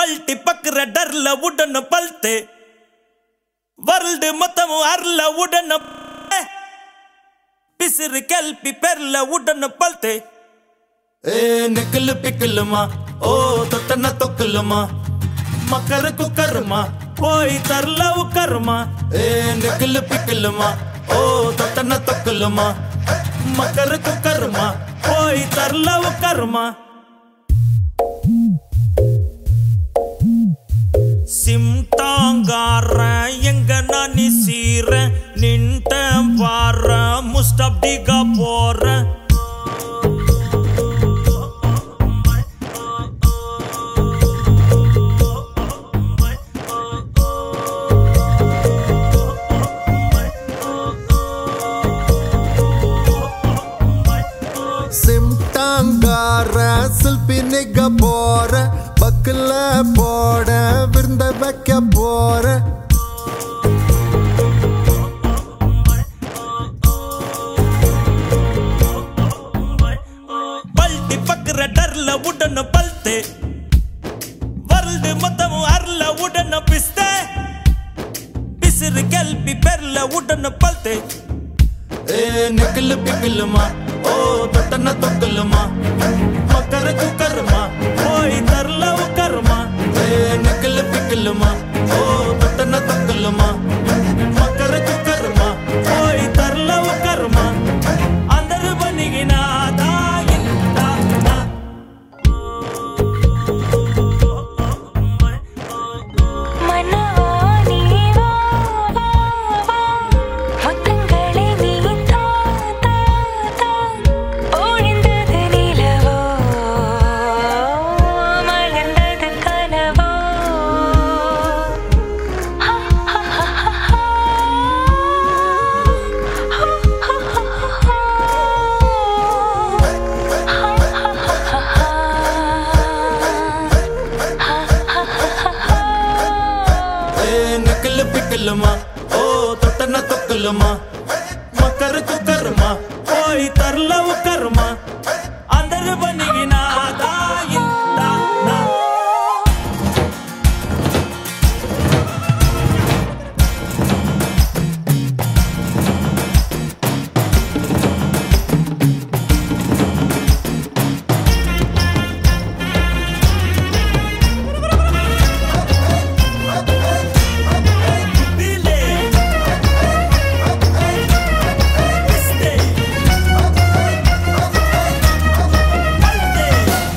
పల్టి పక్కర డర్ల ఉడన పల్తే world మొత్తము అర్ల ఉడన పిసిరి కెల్పి పెర్ల ఉడన పల్తే ఏ నిక్కలు పిక్కలమా ఓ తొట్టన తొక్కులమా మకర కుక్కరమా పోయి తర్ల ఉక్కరమా ఏ నిక్కలు పిక్కలమా ఓ తొట్టన తొక్కులమా మకర కుక్కరమా పోయి తర్ల ఉక్కరమా சிம்டாங்கார எங்க நான் சீர நின்ட்ட வார முஸ்டப்டிகா போற சிம்டாங்கார செல்பி நிக்க போற பக்கல போட விருந்த வைக்க போற பல்டி பக்குற டர்ல உடன பல்த்தே வருல்டு மொத்தம் அர்ல உடன பிஸ்தே பிசிறு கல்பி பெர்ல உடன பல்த்தே ஏ நிக்கல் பிக்கலுமா ஓ தொட்டன தொக்கலுமா மக்கர குக்கருமா போய் தர்ல உக்கருமா ஏ நிக்கல் பிக்கலுமா ஓ தொட்டன தொக்கலுமா மக்கர குக்கருமா போய் தர்ல உக்கருமா అందరు బనిగినాదా ఇంతా மனவா நீவா வா வா முத்தங்களை நீ தா தா தா ஒழிந்தது நிலவோ மலர்ந்தது கனவோ ஹா ஹா ஹா ஹா ఏ నకల్ పిక్కలమా ఓ తొట్టన తొక్కలమా మకర కుక్కరమా పోయి తర్ల ఉక్కరమా అందరు బనిగినాదా ఇంతా నా Dile. Este. Alte.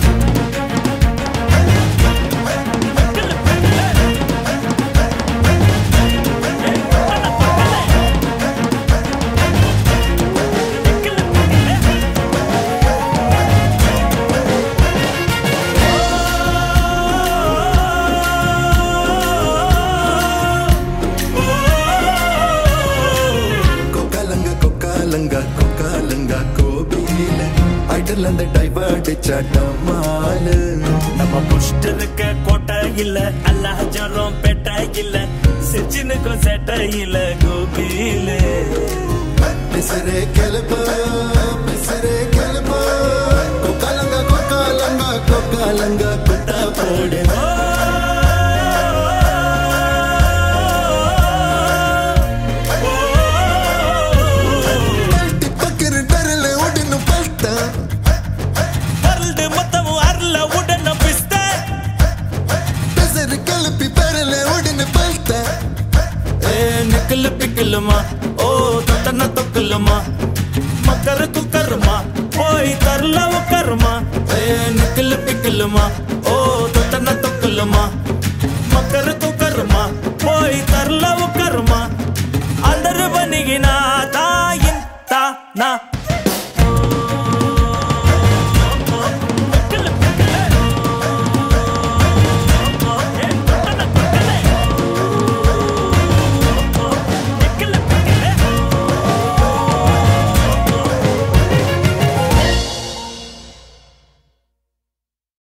கொக்காலங்க கொக்காலங்க கொக்காலங்க கோபியில ஐடல் அந்த டைவர்ட் சட்டமாலு நம்ம புஷ்ட இருக்க கோட்டை இல்ல அல்லாஹ் ஜரம் பெட்ட இல்ல சிச்சினுக்கும் செட்ட இல்ல கோபியில பிசரே கெலுப்பு பிசரே கெலுப்பு கொக்காலங்க கொக்காலங்க கொக்காலங்க குட்டா போடு பல்ட்டி பக்கிற டரல உடனு பல்ட்டா వరల్డ్ మొత్తం అర్ల ఉడన పిస్తే பிசரு கெலுப்பி பரல உடனு பல்ட்டா ఏ నిక్కలు పిక్కలమా ఓ తొట్టన తొక్కలమా మకర కుక్కరమా పోయి తర్ల ఉక్కరమా ఏ నిక్కలు పిక్కలమా ఓ తొట్టన తొక్కలమా మకర కుక్కరమా పోయి తర్ల ఉక్కరమా అందరు బనిగినా తా ఇంత నా